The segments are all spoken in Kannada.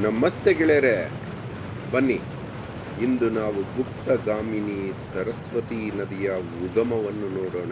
ನಮಸ್ತೆ ಗೆಳೆಯರೆ ಬನ್ನಿ ಇಂದು ನಾವು ಗುಪ್ತಗಾಮಿನಿ ಸರಸ್ವತಿ ನದಿಯ ಉಗಮವನ್ನು ನೋಡೋಣ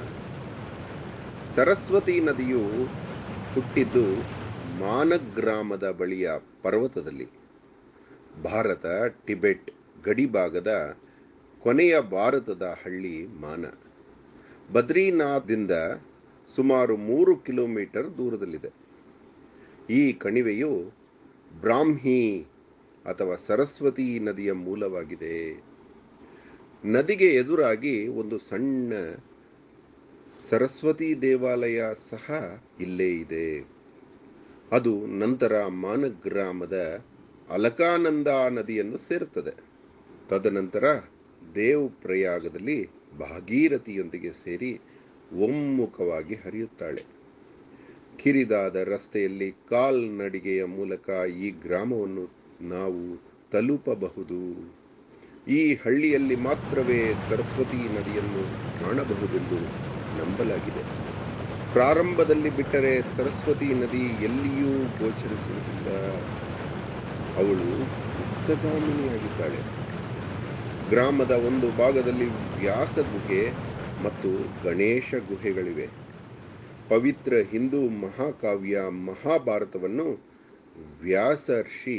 ಸರಸ್ವತಿ ನದಿಯು ಹುಟ್ಟಿದ್ದು ಮಾನಗ್ರಾಮದ ಬಳಿಯ ಪರ್ವತದಲ್ಲಿ ಭಾರತ ಟಿಬೆಟ್ ಗಡಿಭಾಗದ ಕೊನೆಯ ಭಾರತದ ಹಳ್ಳಿ ಮಾನ ಬದ್ರಿನಾಥ್ದಿಂದ ಸುಮಾರು ಮೂರು ಕಿಲೋಮೀಟರ್ ದೂರದಲ್ಲಿದೆ ಈ ಕಣಿವೆಯು ಬ್ರಾಹ್ಮಿ ಅಥವಾ ಸರಸ್ವತಿ ನದಿಯ ಮೂಲವಾಗಿದೆ ನದಿಗೆ ಎದುರಾಗಿ ಒಂದು ಸಣ್ಣ ಸರಸ್ವತಿ ದೇವಾಲಯ ಸಹ ಇಲ್ಲೇ ಇದೆ ಅದು ನಂತರ ಮಾನಗ್ರಾಮದ ಅಲಕಾನಂದ ನದಿಯನ್ನು ಸೇರುತ್ತದೆ ತದನಂತರ ದೇವ್ ಪ್ರಯಾಗದಲ್ಲಿ ಭಾಗೀರಥಿಯೊಂದಿಗೆ ಸೇರಿ ಒಮ್ಮುಖವಾಗಿ ಹರಿಯುತ್ತಾಳೆ ಕಿರಿದಾದ ರಸ್ತೆಯಲ್ಲಿ ಕಾಲ್ನಡಿಗೆಯ ಮೂಲಕ ಈ ಗ್ರಾಮವನ್ನು ನಾವು ತಲುಪಬಹುದು ಈ ಹಳ್ಳಿಯಲ್ಲಿ ಮಾತ್ರವೇ ಸರಸ್ವತಿ ನದಿಯನ್ನು ಕಾಣಬಹುದೆಂದು ನಂಬಲಾಗಿದೆ ಪ್ರಾರಂಭದಲ್ಲಿ ಬಿಟ್ಟರೆ ಸರಸ್ವತಿ ನದಿ ಎಲ್ಲಿಯೂ ಗೋಚರಿಸುವುದಿಲ್ಲ ಅವಳು ಗುಪ್ತಗಾಮಿನಿಯಾಗಿದ್ದಾಳೆ ಗ್ರಾಮದ ಒಂದು ಭಾಗದಲ್ಲಿ ವ್ಯಾಸ ಗುಹೆ ಮತ್ತು ಗಣೇಶ ಗುಹೆಗಳಿವೆ ಪವಿತ್ರ ಹಿಂದೂ ಮಹಾಕಾವ್ಯ ಮಹಾಭಾರತವನ್ನು ವ್ಯಾಸರ್ಷಿ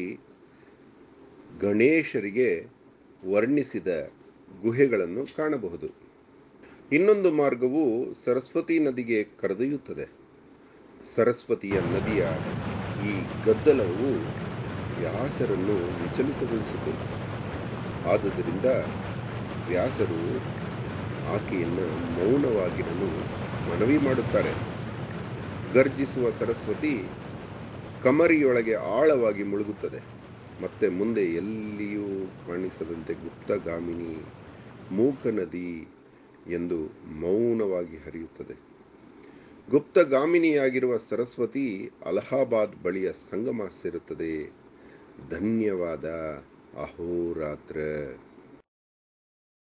ಗಣೇಶರಿಗೆ ವರ್ಣಿಸಿದ ಗುಹೆಗಳನ್ನು ಕಾಣಬಹುದು ಇನ್ನೊಂದು ಮಾರ್ಗವು ಸರಸ್ವತಿ ನದಿಗೆ ಕರೆದೊಯ್ಯುತ್ತದೆ ಸರಸ್ವತಿಯ ನದಿಯ ಈ ಗದ್ದಲವು ವ್ಯಾಸರನ್ನು ವಿಚಲಿತಗೊಳಿಸಿತು ಆದುದರಿಂದ ವ್ಯಾಸರು ಆಕೆಯನ್ನು ಮೌನವಾಗಿರಲು ಮನವಿ ಮಾಡುತ್ತಾರೆ ಗರ್ಜಿಸುವ ಸರಸ್ವತಿ ಕಮರಿಯೊಳಗೆ ಆಳವಾಗಿ ಮುಳುಗುತ್ತದೆ ಮತ್ತೆ ಮುಂದೆ ಎಲ್ಲಿಯೂ ಕಾಣಿಸದಂತೆ ಗುಪ್ತಗಾಮಿನಿ ಮೂಕ ನದಿ ಎಂದು ಮೌನವಾಗಿ ಹರಿಯುತ್ತದೆ ಗುಪ್ತಗಾಮಿನಿಯಾಗಿರುವ ಸರಸ್ವತಿ ಅಲಹಾಬಾದ್ ಬಳಿಯ ಸಂಗಮ ಸೇರುತ್ತದೆ ಧನ್ಯವಾದ ಅಹೋರಾತ್ರ